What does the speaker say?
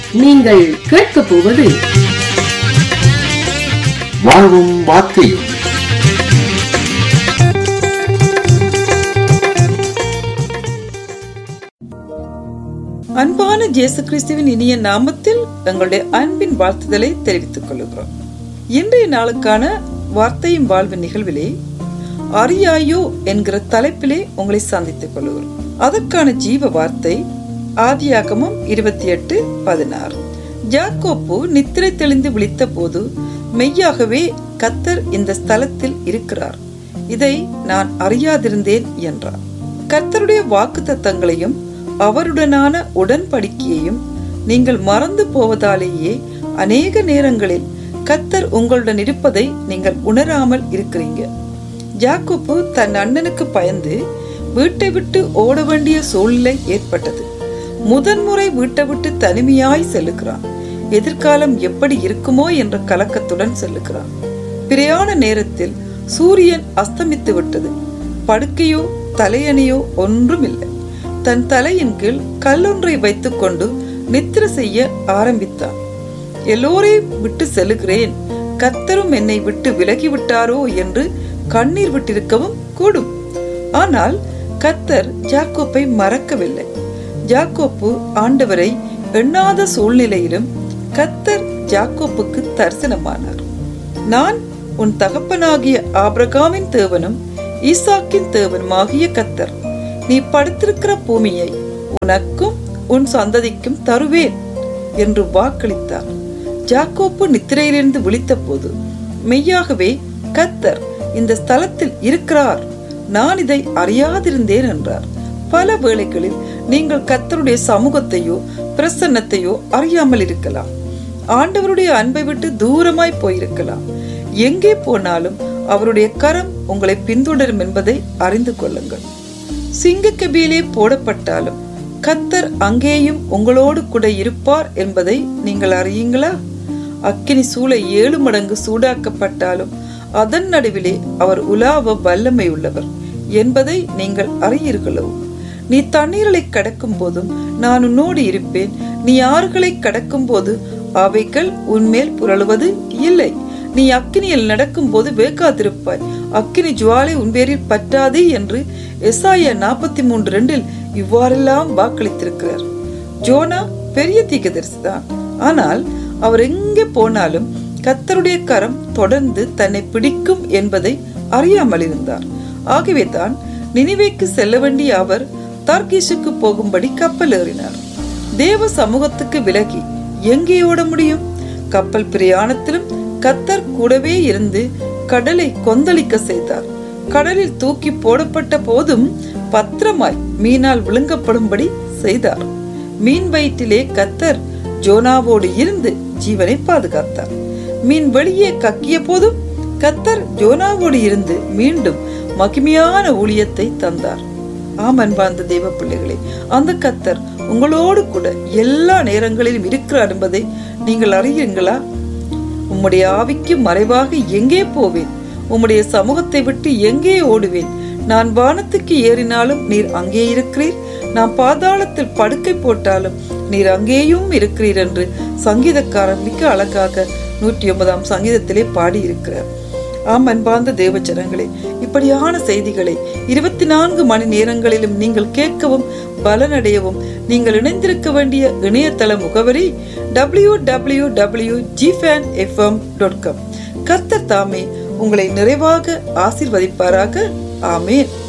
நீங்கள் கேட்கப் போவது வாழ்வும் வார்த்தையும் அன்பான இயேசு கிறிஸ்துவின் இனிய நாமத்தில் எங்களுடைய அன்பின் வாழ்த்துதலை தெரிவித்துக் கொள்கிறோம் இன்றைய நாளுக்கான வார்த்தையும் வாழ்வின் நிகழ்விலே அறியாயோ என்கிற தலைப்பிலே உங்களை சந்தித்துக் கொள்கிறோம் அதற்கான ஜீவ வார்த்தை ஆதியாகமம் இருபத்தி எட்டு பதினாறு ஜாக்கோப்பு நித்திரை தெளிந்து விழித்த போது மெய்யாகவே கத்தர் இந்த ஸ்தலத்தில் இருக்கிறார் இதை நான் அறியாதிருந்தேன் என்றார் கர்த்தருடைய வாக்கு தத்தங்களையும் அவருடனான உடன்படிக்கையையும் நீங்கள் மறந்து போவதாலேயே அநேக நேரங்களில் கத்தர் உங்களுடன் இருப்பதை நீங்கள் உணராமல் இருக்கிறீங்க ஜாக்கோப்பு தன் அண்ணனுக்கு பயந்து வீட்டை விட்டு ஓட வேண்டிய சூழ்நிலை ஏற்பட்டது முதன்முறை வீட்டை விட்டு தனிமையாய் செல்லுகிறான் எதிர்காலம் எப்படி இருக்குமோ என்ற கலக்கத்துடன் செல்லுகிறான் பிரயாண நேரத்தில் சூரியன் அஸ்தமித்து விட்டது படுக்கையோ தலையணியோ ஒன்றும் இல்லை தன் தலையின் கீழ் கல்லொன்றை வைத்துக்கொண்டு நித்திர செய்ய ஆரம்பித்தான் எல்லோரையும் விட்டு செல்லுகிறேன் கத்தரும் என்னை விட்டு விலகிவிட்டாரோ என்று கண்ணீர் விட்டிருக்கவும் கூடும் ஆனால் கத்தர் ஜாக்கோப்பை மறக்கவில்லை ஜாக்கோப்பு ஆண்டவரை எண்ணாத சூழ்நிலையிலும் கத்தர் ஜாக்கோப்புக்கு தரிசனமானார் நான் உன் தகப்பனாகிய ஆபிரகாமின் தேவனும் ஈசாக்கின் தேவனுமாகிய கத்தர் நீ படுத்திருக்கிற பூமியை உனக்கும் உன் சந்ததிக்கும் தருவேன் என்று வாக்களித்தார் ஜாக்கோப்பு நித்திரையிலிருந்து விழித்த போது மெய்யாகவே கத்தர் இந்த ஸ்தலத்தில் இருக்கிறார் நான் இதை அறியாதிருந்தேன் என்றார் பல வேளைகளில் நீங்கள் கத்தருடைய சமூகத்தையோ பிரசன்னத்தையோ அறியாமல் இருக்கலாம் ஆண்டவருடைய அன்பை விட்டு தூரமாய் போயிருக்கலாம் எங்கே போனாலும் அவருடைய கரம் உங்களை பின்தொடரும் என்பதை அறிந்து கொள்ளுங்கள் சிங்கக்கபியிலே போடப்பட்டாலும் கத்தர் அங்கேயும் உங்களோடு கூட இருப்பார் என்பதை நீங்கள் அறியுங்களா அக்கினி சூளை ஏழு மடங்கு சூடாக்கப்பட்டாலும் அதன் நடுவிலே அவர் உலாவ வல்லமை உள்ளவர் என்பதை நீங்கள் அறியீர்களோ நீ தண்ணீர்களை கடக்கும் போதும் நான் உன்னோடு இருப்பேன் நீ ஆறுகளை கடக்கும் போது அவைகள் உன்மேல் புரளுவது இல்லை நீ அக்கினியில் நடக்கும் போது வேக்காதிருப்பாய் அக்கினி ஜுவாலை உன் பேரில் பற்றாதே என்று எஸ்ஆய நாற்பத்தி மூன்று ரெண்டில் இவ்வாறெல்லாம் வாக்களித்திருக்கிறார் ஜோனா பெரிய தீக்கதரிசி தான் ஆனால் அவர் எங்கே போனாலும் கத்தருடைய கரம் தொடர்ந்து தன்னை பிடிக்கும் என்பதை அறியாமல் இருந்தார் ஆகவே தான் நினைவேக்கு செல்ல வேண்டிய அவர் தார்கீஷுக்கு போகும்படி கப்பல் ஏறினார் தேவ சமூகத்துக்கு விலகி எங்கே ஓட முடியும் கப்பல் பிரயாணத்திலும் கத்தர் கூடவே இருந்து கடலை கொந்தளிக்க செய்தார் கடலில் தூக்கி போடப்பட்ட போதும் பத்திரமாய் மீனால் விழுங்கப்படும்படி செய்தார் மீன் வயிற்றிலே கத்தர் ஜோனாவோடு இருந்து ஜீவனை பாதுகாத்தார் மீன் வெளியே கக்கிய போதும் கத்தர் ஜோனாவோடு இருந்து மீண்டும் மகிமையான ஊழியத்தை தந்தார் ஆம் அன்பார்ந்த தெய்வ பிள்ளைகளே அந்த கத்தர் உங்களோடு கூட எல்லா நேரங்களிலும் இருக்கிறார் என்பதை நீங்கள் அறியுங்களா உம்முடைய ஆவிக்கு மறைவாக எங்கே போவேன் உம்முடைய சமூகத்தை விட்டு எங்கே ஓடுவேன் நான் வானத்துக்கு ஏறினாலும் நீர் அங்கே இருக்கிறீர் நான் பாதாளத்தில் படுக்கை போட்டாலும் நீர் அங்கேயும் இருக்கிறீர் என்று சங்கீதக்காரன் மிக அழகாக நூற்றி ஒன்பதாம் சங்கீதத்திலே பாடியிருக்கிறார் ஆம் அன்பார்ந்த தேவச்சரங்களே இப்படியான செய்திகளை இருபத்தி நான்கு மணி நேரங்களிலும் நீங்கள் கேட்கவும் பலனடையவும் நீங்கள் இணைந்திருக்க வேண்டிய இணையதள முகவரி டபிள்யூ டபிள்யூ டபிள்யூ ஜிஃபேன் எஃப்எம் டாட் காம் கர்த்தர் தாமே உங்களை நிறைவாக ஆசிர்வதிப்பாராக ஆமேன்